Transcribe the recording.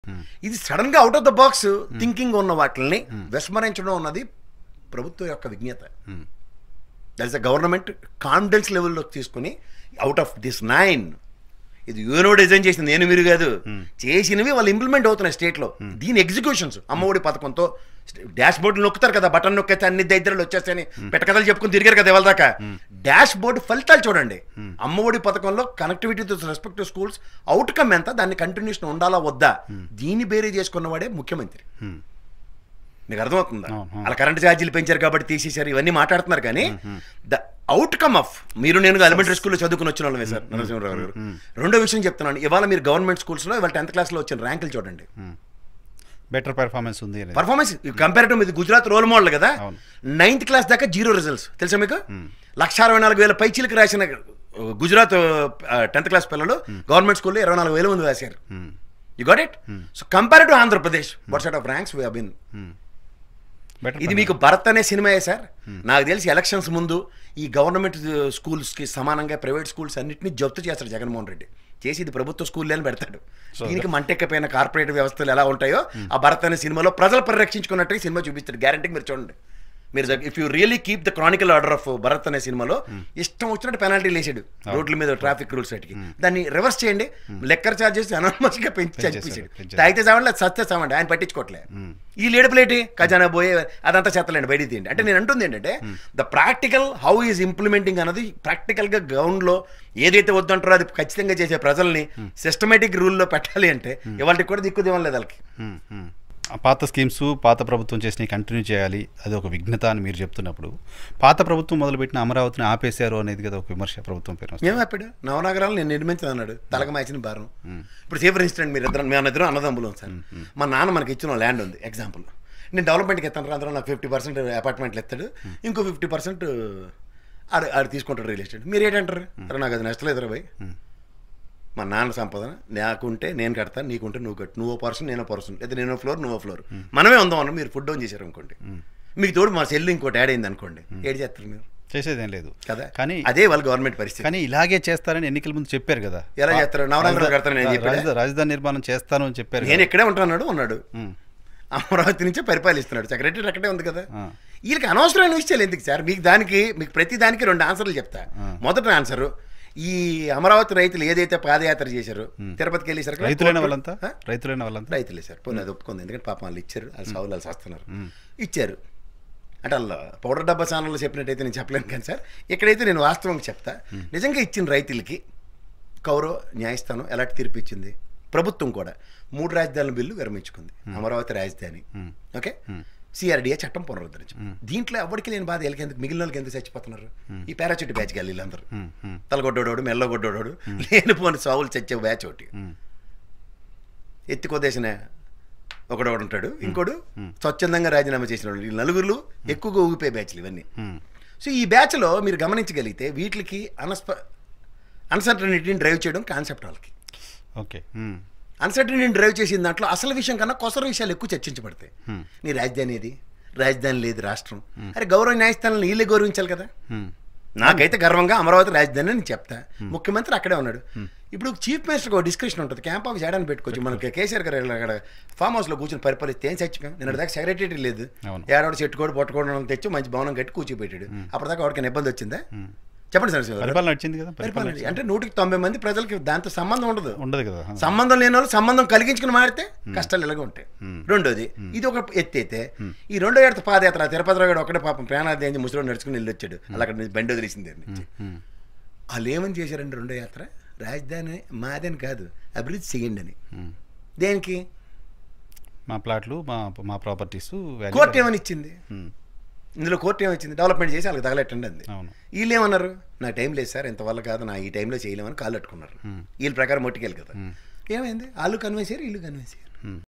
ఇది సడన్ గా out of the box thinking ఉన్న వాటిని విస్మరించడం అన్నది ప్రభుత్వం యొక్క విజ్ఞత that is the government confidence లెవెల్లో తీసుకుని అవుట్ ఆఫ్ దిస్ నైన్ ఇది యూనో డిజైన్ చేసింది నేను మీరు కాదు చేసినవి వాళ్ళు ఇంప్లిమెంట్ అవుతున్నాయి స్టేట్లో దీని ఎగ్జిక్యూషన్స్ అమ్మఒడి పథకంతో డాష్ బోర్డు నొక్కుతారు కదా బటన్ నొక్కితే అన్ని దరిద్రాలు వచ్చేస్తాయని పెట్టకథలు చెప్పుకుని తిరిగారు కదా ఇవాళ దాకా డాష్ బోర్డు ఫలితాలు చూడండి అమ్మఒడి పథకంలో connectivity to respect to schools outcome ఎంత దాన్ని కంటిన్యూషన్ ఉండాలా వద్దా దీన్ని బేరీ చేసుకున్నవాడే ముఖ్యమంత్రి మీకు అర్థమవుతుందా అవును, అవును. అలా కరెంట్ ఛార్జీలు పెంచారు కాబట్టి తీసేశారు ఇవన్నీ మాట్లాడుతున్నారు కానీ ద అవుట్కమ్ ఆఫ్ మీరు నేను ఎలిమెంటరీ స్కూల్లో చదువుకుని వచ్చిన వాళ్ళమే సార్ నరసింహరావు గారు రెండో విషయం చెప్తున్నాను ఇవాళ మీరు గవర్నమెంట్ స్కూల్స్లో ఇవాళ టెన్త్ క్లాస్లో వచ్చిన ర్యాంకులు చూడండి బెటర్ పెర్ఫార్మెన్స్ ఉంది అనేది పర్ఫార్మెన్స్ కంపారిటివ్ మీద గుజరాత్ రోల్ మోడల్ కదా అవును. నైన్త్ క్లాస్ దాకా జీరో రిజల్ట్స్ తెలుసా మీకు లక్ష అరవై నాలుగు వేల పైచీలకు రాసిన గుజరాత్ టెన్త్ క్లాస్ పిల్లలు గవర్నమెంట్ స్కూల్లో ఇరవై నాలుగు వేల మంది రాశారు you got it so comparative Andhra Pradesh what set of ranks we been better ఇది మీకు భరత్ అనే సినిమాయే సార్ నాకు తెలిసి ఎలక్షన్స్ ముందు ఈ గవర్నమెంట్ స్కూల్స్కి సమానంగా ప్రైవేట్ స్కూల్స్ అన్నింటినీ జప్తు చేస్తాడు జగన్మోహన్ రెడ్డి చేసి ఇది ప్రభుత్వ స్కూల్లో అని పెడతాడు దీనికి మంటెక్కపోయిన కార్పొరేట్ వ్యవస్థలు ఎలా ఉంటాయో ఆ భరత్ అనే సినిమాలో ప్రజలు పరిరక్షించుకున్నట్టు ఈ సినిమా చూపిస్తాడు గ్యారంటీ మీరు చూడండి మీరు if you really keep the chronicle order of Bharat అనే సినిమాలో ఇష్టం వచ్చినట్టు పెనాల్టీ వేసాడు రోడ్ల మీద ట్రాఫిక్ రూల్స్ వాటికి దాన్ని రివర్స్ చేయండి లెక్కర్ చార్జెస్ అనర్మస్ గా పెంచి పెంచేశారు, చంపేసాడు పెంచేశారు. తాగితే చావండి అది సస్తే చావండి ఆయన పట్టించుకోవట్లే ఈ లేడుపులేటి ఖజానా పోయే అదంతా చెత్తలేండి బయటికి తీయండి అంటే నేను అంటుంది ఏంటంటే the practical how is implementing అన్నది ప్రాక్టికల్గా గ్రౌండ్లో ఏదైతే వద్దంటారో అది ఖచ్చితంగా చేసే ప్రజల్ని సిస్టమేటిక్ రూల్లో పెట్టాలి అంటే ఇవాళకి కూడా దిక్కు దివం లేదు వాళ్ళకి మ్మ్, మ్మ్. ఆ పాత స్కీమ్స్ పాత ప్రభుత్వం చేసినవి కంటిన్యూ చేయాలి అది ఒక విఘ్నత అని మీరు చెప్తున్నప్పుడు పాత ప్రభుత్వం మొదలుపెట్టిన అమరావతిని ఆపేశారు అనేది కదా ఒక విమర్శ ప్రభుత్వం పేరు ఏం చెప్పాడు నవనగరాలు నేను నిర్మించాను అన్నాడు తలక మార్చిన భారం ఇప్పుడు సేఫ్ ఫర్ ఇన్స్టెంట్ మీరు ఇద్దరు మేము ఇద్దరు అన్నదమ్ములు సార్ మా నాన్న మనకి ఇచ్చిన ల్యాండ్ ఉంది ఎగ్జాంపుల్ నేను డెవలప్మెంట్కి ఇస్తాను అందులో నాకు ఫిఫ్టీ పర్సెంట్ అపార్ట్మెంట్లు ఇస్తాడు ఇంకో ఫిఫ్టీ పర్సెంట్ ఆడు ఆడు తీసుకుంటాడు రియల్ ఎస్టేట్ మీరు ఏంటంటారు అరే నాకు అది నష్టలేదు రా భయ్ మా నాన్న సంపద నాకుంటే నేను కడతాను నీకుంటే నువ్వు కట్టు నువ్వు పర్సన్ నేను పర్సన్ లేదా నేను ఫ్లోర్ నువ్వు ఫ్లోర్ మనమే ఉందాం అన్న మీరు ఫుడ్ డౌన్ చేశారు అనుకోండి మీకు తోడు మా సెల్ ఇంకోటి యాడ్ అయింది అనుకోండి ఏడు చేస్తారు మీరు చేసేదేం లేదు కదా కానీ అదే వాళ్ళ గవర్నమెంట్ పరిస్థితి కానీ ఇలాగే చేస్తారని ఎన్నికల ముందు చెప్పారు కదా ఎలా చేస్తారు? నవరంధ్రాలు కడతాను నేను రాజధా- చెప్పాడా? రాజధా- రాజధాని నిర్మాణం చేస్తాను అని చెప్పారు నేను కదా. ఇక్కడే ఉంటున్నాడు ఉన్నాడు మ్మ్. అమరావతి నుంచే పరిపాలిస్తున్నాడు సెక్రటరీ అక్కడే ఉంది కదా ఆ. వీళ్ళకి అనవసరమైన విషయాలు ఎందుకు సార్ మీకు దానికి మీకు ప్రతి దానికి రెండు ఆన్సర్లు చెప్తా మొదటి ఆన్సర్ ఈ అమరావతి రైతులు ఏదైతే పాదయాత్ర చేశారో తిరుపతికి వెళ్ళేసరికి రైతులైన వాళ్ళంతా రైతులైన వాళ్ళంతా రైతులే సార్ పోనీ అది ఒప్పుకుంది ఎందుకంటే పాపం వాళ్ళు ఇచ్చారు వాళ్ళు సాగులు వాళ్ళు చేస్తున్నారు ఇచ్చారు అంటే వాళ్ళ పౌడర్ డబ్బా ఛానల్లో చెప్పినట్టయితే నేను చెప్పలేను కానీ సార్ ఇక్కడైతే నేను వాస్తవంగా చెప్తా నిజంగా ఇచ్చిన రైతులకి కౌరవ న్యాయస్థానం ఎలాంటి తీర్పు ఇచ్చింది ప్రభుత్వం కూడా మూడు రాజధానుల బిల్లు విరమించుకుంది అమరావతి రాజధాని ఓకే సిఆర్డిఏ చట్టం పునరుద్ధరించు దీంట్లో ఎవరికి లేని బాధ వీళ్ళకి ఎందుకు మిగిలిన వాళ్ళకి ఎందుకు చచ్చిపోతున్నారు ఈ పారాచూట్ బ్యాచ్ గాలి వీళ్ళందరూ మ్మ్, మ్మ్. తలగొడ్డోడు మెల్లగొడ్డోడు లేనిపోని సావులు చచ్చే బ్యాచ్ ఒకటి ఎత్తికొదేసిన ఒకడోడు ఉంటాడు ఇంకోడు స్వచ్ఛందంగా రాజీనామా చేసిన వాళ్ళు ఈ నలుగురు ఎక్కువగా ఊగిపోయే బ్యాచ్లు ఇవన్నీ మ్మ్. సో ఈ బ్యాచ్లో మీరు గమనించగలిగితే వీటికి అనస్ప అన్సర్టనిటీని డ్రైవ్ చేయడం కాన్సెప్ట్ వాళ్ళకి ఓకే మ్మ్. అన్సర్టనిటీని డ్రైవ్ చేసిన దాంట్లో అసలు విషయం కన్నా కొసర విషయాలు ఎక్కువ చర్చించబడతాయి నీ రాజధాని ఏది రాజధాని లేదు రాష్ట్రం అరే గౌరవ న్యాయస్థానాలను వీళ్ళే గౌరవించాలి కదా మ్మ్. నాకైతే గర్వంగా అమరావతి రాజధాని అని చెప్తా ముఖ్యమంత్రి అక్కడే ఉన్నాడు ఇప్పుడు చీఫ్ మినిస్టర్కి ఒక డిస్కషన్ ఉంటుంది క్యాంప్ ఆఫీస్ చేయడానికి పెట్టుకోవచ్చు మనకి కేసీఆర్ గారు అక్కడ ఫామ్ హౌస్లో కూర్చొని పరిపాలిస్తే ఏం చచ్చిపోయాం నేను దాకా సెక్రటరీ లేదు అవును. ఏడాడు చెట్టుకోడు పట్టుకోవడం తెచ్చి మంచి భవనం కట్టి కూర్చోబెట్టాడు అప్పటిదాకా వాడికి ఇబ్బంది వచ్చిందా చెప్పండి సార్ శివ గారు. పరిపాలన నడిచింది కదా పరిపాలన పరిపాలన అంటే నూటికి తొంభై మంది ప్రజలకి దాంతో సంబంధం ఉండదు ఉండదు కదా సంబంధం లేని వాళ్ళు సంబంధం కలిగించుకుని మారితే కష్టాలు ఇలాగ ఉంటాయి రెండోది ఇది ఒక ఎత్తి అయితే ఈ రెండో ఏడత పాదయాత్ర తిరుపతి రాడు ఒకటే పాపం ప్రాణాది అని ముసలి నడుచుకుని వెళ్ళి వచ్చాడు అలా అక్కడ నుంచి బండి వదిలేసింది దగ్గర నుంచి మ్మ్. వాళ్ళు ఏమని చేశారండి రెండో యాత్ర రాజధాని మాదని కాదు అభివృద్ధి చేయండి అని మ్మ్. దేనికి మా ప్లాట్లు మా మా ప్రాపర్టీస్ కోర్టు ఏమని ఇచ్చింది ఇందులో కోర్టు ఏమొచ్చింది డెవలప్మెంట్ చేసి వాళ్ళకి తగలెట్టండి అంది అవును వీళ్ళు ఏమన్నారు నా టైం లేదు సార్ ఇంతవల్ల కాదు నా ఈ టైంలో చేయలేమని కాళ్ళు పెట్టుకున్నారు వీళ్ళ ప్రకారం మొట్టుకెళ్ళి కదా ఏమైంది వాళ్ళు కన్విన్స్ అయ్యారు వీళ్ళు కన్విన్స్ అయ్యారు